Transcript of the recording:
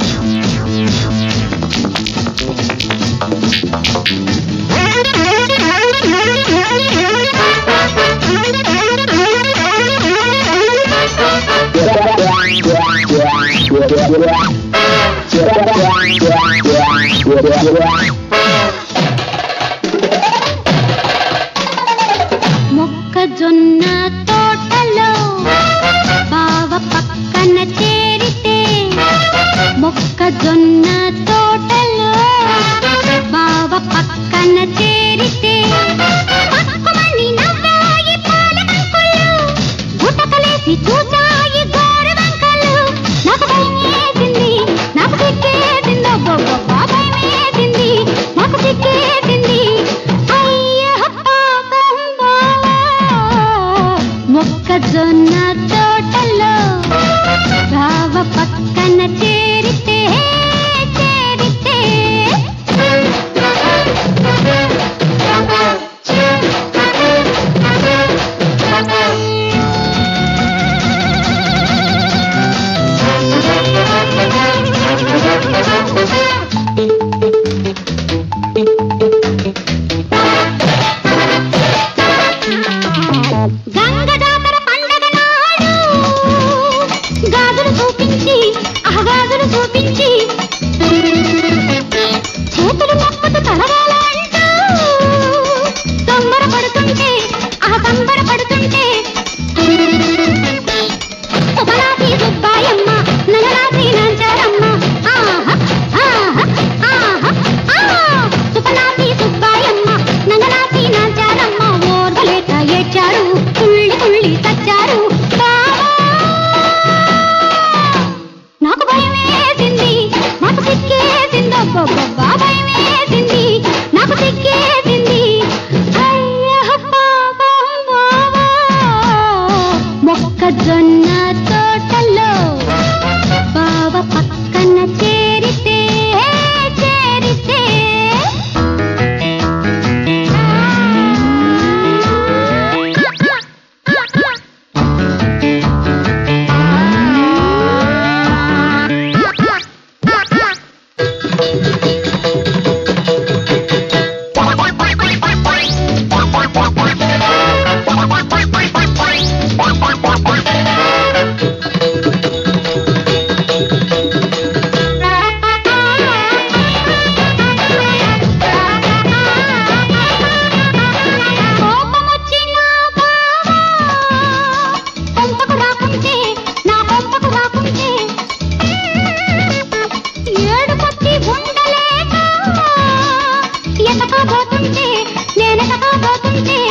మొక్కజొన్న తోటలో బావ పక్కన చేరితే మొక్కజొన్న తోటలో బావ పక్కన చేరితే పక్కుమని నవ్వాయి పాలకంకులు, గుటకలేసి చూచాయి గోరువంకలు. నాకు భయమేసింది, నాకు సిగ్గేసింది, అబ్బబ్బబ్బా, భయమేసింది, నాకు సిగ్గేసింది. అయ్యో పాపం బావా, మొక్కజొన్న తోటలో బావ పక్కన చేరితే చేరితే గంగ జాతర పండగ నాడు గాజులు చూపించి ఆ గాజులు చూపించి చేతులు నొప్పుతూ తలవాల అంటూ తొందర పడుతుంటే ఆ సంబర పడుతుంటే సుబలాసి సుబ్బాయమ్మ నగలాసి నాంచారమ్మ ఆహా ఆహా ఆహా ఆహా సుబలాసి సుబ్బాయమ్మ నగలాసి నాంచారమ్మ ఓర్వలేక ఏడ్చారు తుళ్ళి తుళ్ళి చచ్చారు బావా నాకు భయం వేసింది నాకు సిక్కేసింది అబ్బబ్బబ్బా భయం వేసింది నాకు సిక్కేసింది అయ్యో పాపం బావా మొక్కజొన్న తోటలో బావ పక్కన చేరితే చేరితే కోపమొచ్చినా బావా, కొంపకు రాకుంటే, నా కొంపకు రాకుంటే, ఏడుపొచ్చి ఉండలేక, ఎతకబోతుంటే, నేనెతకబోతుంటే,